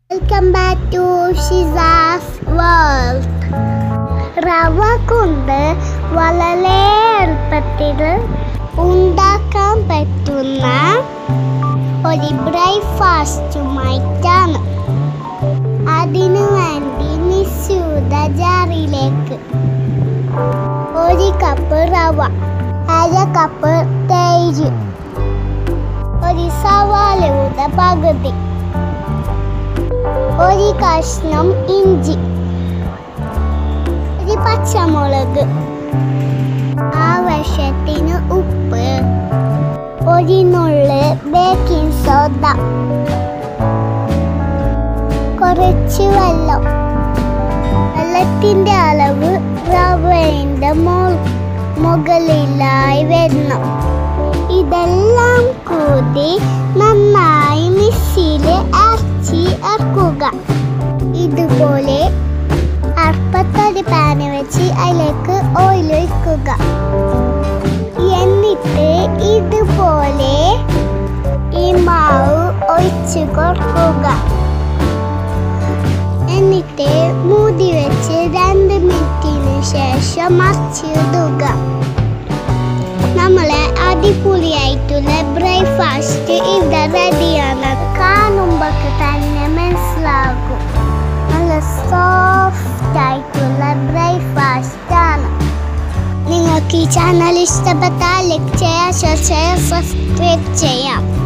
welcome back to ഷിസാസ് world റവ കൊണ്ട് വളരെ എളുപ്പത്തിൽ ഉണ്ടാക്കാൻ പറ്റുന്ന ഒരു ബ്രേക്ക്ഫാസ്റ്റുമായിട്ടാണ് അതിനു വേണ്ടി നിശ്ചിത ജാറിലേക്ക് ഒരു കപ്പ് റവ അര കപ്പ് തേര് ഒരു സവാളയുടെ പകുതി ഒരു കഷ്ണം ഇഞ്ചി ഒരു പച്ചമുളക് ആവശ്യത്തിന് ഉപ്പ് ഒരു നുള്ള് ബേക്കിംഗ് സോഡ കുറച്ച് വെള്ളം വെള്ളത്തിൻ്റെ അളവ് റവയുടെ മോൾ മുകളിലായി വരണം ഇതെല്ലാം കൂടി നന്നായി മിക്സിയിൽ അരച്ചി ഇറക്കുക ഇതുപോലെ അർപ്പത്തൊരു പാന് വെച്ച് അതിലേക്ക് ഓയിൽ ഒഴിക്കുക എന്നിട്ട് ഇതുപോലെ ഈ മാവ് ഒഴിച്ച് കൊടുക്കുക എന്നിട്ട് മൂടി വെച്ച് രണ്ട് മിനിറ്റിന് ശേഷം മറിച്ചിടുക നമ്മളെ അടിപൊളിയായിട്ടുള്ള ബ്രേക്ക്ഫാസ്റ്റ് ഇവിടെ റെഡിയാണ് കാണുമ്പോൾ തന്നെ മനസ്സിലാകും നല്ല സോഫ്റ്റ് ആയിട്ടുള്ള ബ്രേക്ക്ഫാസ്റ്റ് ആണ് നിങ്ങൾക്ക് ഈ ചാനൽ ഇഷ്ടപ്പെട്ടാൽ ലൈക്ക് ചെയ്യാം ഷെയർ ചെയ്യാം സബ്സ്ക്രൈബ് ചെയ്യാം